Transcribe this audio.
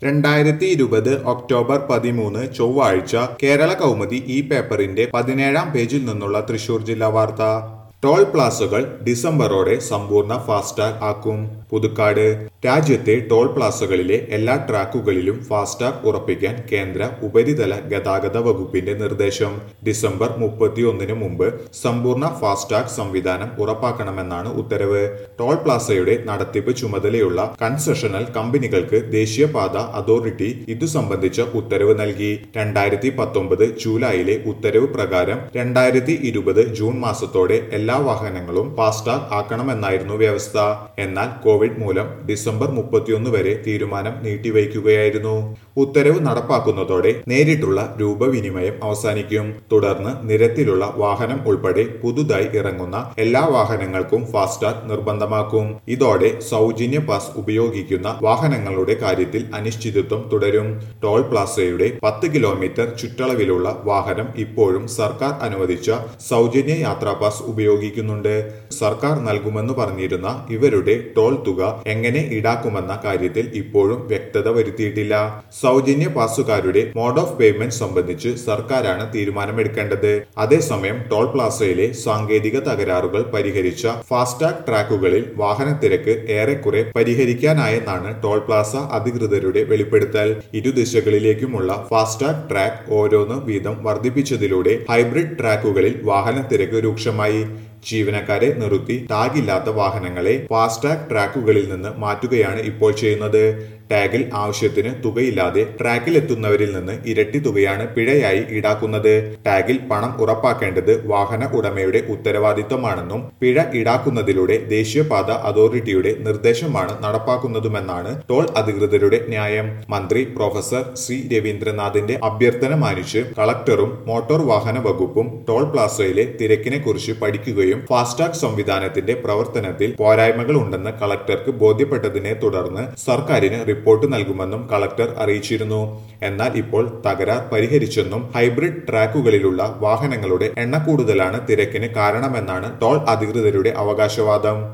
രണ്ടായിരത്തി ഇരുപത് ഒക്ടോബർ പതിമൂന്ന് ചൊവ്വാഴ്ച കേരള കൗമുദി ഈ പേപ്പറിന്റെ പതിനേഴാം പേജിൽ നിന്നുള്ള തൃശൂർ ജില്ലാ വാർത്ത ടോൾ പ്ലാസകൾ ഡിസംബറോടെ സമ്പൂർണ്ണ ഫാസ്ടാഗ് ആക്കും പുതുക്കാട് രാജ്യത്തെ ടോൾ പ്ലാസകളിലെ എല്ലാ ട്രാക്കുകളിലും ഫാസ്ടാഗ് ഉറപ്പിക്കാൻ കേന്ദ്ര ഉപരിതല ഗതാഗത വകുപ്പിന്റെ നിർദ്ദേശം ഡിസംബർ മുപ്പത്തിയൊന്നിന് മുമ്പ് സമ്പൂർണ്ണ ഫാസ്ടാഗ് സംവിധാനം ഉറപ്പാക്കണമെന്നാണ് ഉത്തരവ് ടോൾ പ്ലാസയുടെ നടത്തിപ്പ് ചുമതലയുള്ള കൺസെഷണൽ കമ്പനികൾക്ക് ദേശീയപാത അതോറിറ്റി ഇതു സംബന്ധിച്ച ഉത്തരവ് നൽകി രണ്ടായിരത്തി പത്തൊമ്പത് ജൂലൈയിലെ ഉത്തരവ് പ്രകാരം രണ്ടായിരത്തി ഇരുപത് ജൂൺ മാസത്തോടെ എല്ലാ വാഹനങ്ങളും ഫാസ്ടാഗ് ആക്കണമെന്നായിരുന്നു വ്യവസ്ഥ എന്നാൽ കോവിഡ് മൂലം ഡിസംബർ മുപ്പത്തിയൊന്ന് വരെ തീരുമാനം നീട്ടിവയ്ക്കുകയായിരുന്നു ഉത്തരവ് നടപ്പാക്കുന്നതോടെ നേരിട്ടുള്ള രൂപവിനിമയം അവസാനിക്കും തുടർന്ന് നിരത്തിലുള്ള വാഹനം ഉൾപ്പെടെ പുതുതായി ഇറങ്ങുന്ന എല്ലാ വാഹനങ്ങൾക്കും ഫാസ്ടാഗ് നിർബന്ധമാക്കും ഇതോടെ സൗജന്യ പാസ് ഉപയോഗിക്കുന്ന വാഹനങ്ങളുടെ കാര്യത്തിൽ അനിശ്ചിതത്വം തുടരും ടോൾ പ്ലാസയുടെ പത്ത് കിലോമീറ്റർ ചുറ്റളവിലുള്ള വാഹനം ഇപ്പോഴും സർക്കാർ അനുവദിച്ച സൗജന്യ യാത്രാ പാസ് ഉപയോഗിക്കുന്നുണ്ട് സർക്കാർ നൽകുമെന്ന് പറഞ്ഞിരുന്ന ഇവരുടെ ടോൾ തുക എങ്ങനെ ഈടാക്കുമെന്ന കാര്യത്തിൽ ഇപ്പോഴും വ്യക്തത വരുത്തിയിട്ടില്ല സൗജന്യ പാസുകാരുടെ മോഡ് ഓഫ് പേയ്മെന്റ് സംബന്ധിച്ച് സർക്കാരാണ് തീരുമാനമെടുക്കേണ്ടത് അതേസമയം ടോൾ പ്ലാസയിലെ സാങ്കേതിക തകരാറുകൾ പരിഹരിച്ച ഫാസ്ടാഗ് ട്രാക്കുകളിൽ വാഹനത്തിരക്ക് ഏറെക്കുറെ പരിഹരിക്കാനായെന്നാണ് ടോൾ പ്ലാസ അധികൃതരുടെ വെളിപ്പെടുത്തൽ ഇരുദിശകളിലേക്കുമുള്ള ഫാസ്ടാഗ് ട്രാക്ക് ഓരോന്ന് വീതം വർദ്ധിപ്പിച്ചതിലൂടെ ഹൈബ്രിഡ് ട്രാക്കുകളിൽ വാഹനത്തിരക്ക് രൂക്ഷമായി ജീവനക്കാരെ നിർത്തി ടാഗില്ലാത്ത വാഹനങ്ങളെ ഫാസ്ടാഗ് ട്രാക്കുകളിൽ നിന്ന് മാറ്റുകയാണ് ഇപ്പോൾ ചെയ്യുന്നത് ടാഗിൽ ആവശ്യത്തിന് തുകയില്ലാതെ ട്രാക്കിൽ എത്തുന്നവരിൽ നിന്ന് ഇരട്ടി തുകയാണ് പിഴയായി ഈടാക്കുന്നത് ടാഗിൽ പണം ഉറപ്പാക്കേണ്ടത് വാഹന ഉടമയുടെ ഉത്തരവാദിത്തമാണെന്നും പിഴ ഈടാക്കുന്നതിലൂടെ ദേശീയപാത അതോറിറ്റിയുടെ നിർദ്ദേശമാണ് നടപ്പാക്കുന്നതുമെന്നാണ് ടോൾ അധികൃതരുടെ ന്യായം മന്ത്രി പ്രൊഫസർ സി രവീന്ദ്രനാഥിന്റെ അഭ്യർത്ഥന മാനിച്ച് കളക്ടറും മോട്ടോർ വാഹന വകുപ്പും ടോൾ പ്ലാസയിലെ തിരക്കിനെ കുറിച്ച് പഠിക്കുകയും ഫാസ്ടാഗ് സംവിധാനത്തിന്റെ പ്രവർത്തനത്തിൽ പോരായ്മകൾ ഉണ്ടെന്ന് കളക്ടർക്ക് ബോധ്യപ്പെട്ടതിനെ തുടർന്ന് സർക്കാരിന് റിപ്പോർട്ട് നൽകുമെന്നും കളക്ടർ അറിയിച്ചിരുന്നു എന്നാൽ ഇപ്പോൾ തകരാർ പരിഹരിച്ചെന്നും ഹൈബ്രിഡ് ട്രാക്കുകളിലുള്ള വാഹനങ്ങളുടെ എണ്ണ കൂടുതലാണ് തിരക്കിന് കാരണമെന്നാണ് ടോൾ അധികൃതരുടെ അവകാശവാദം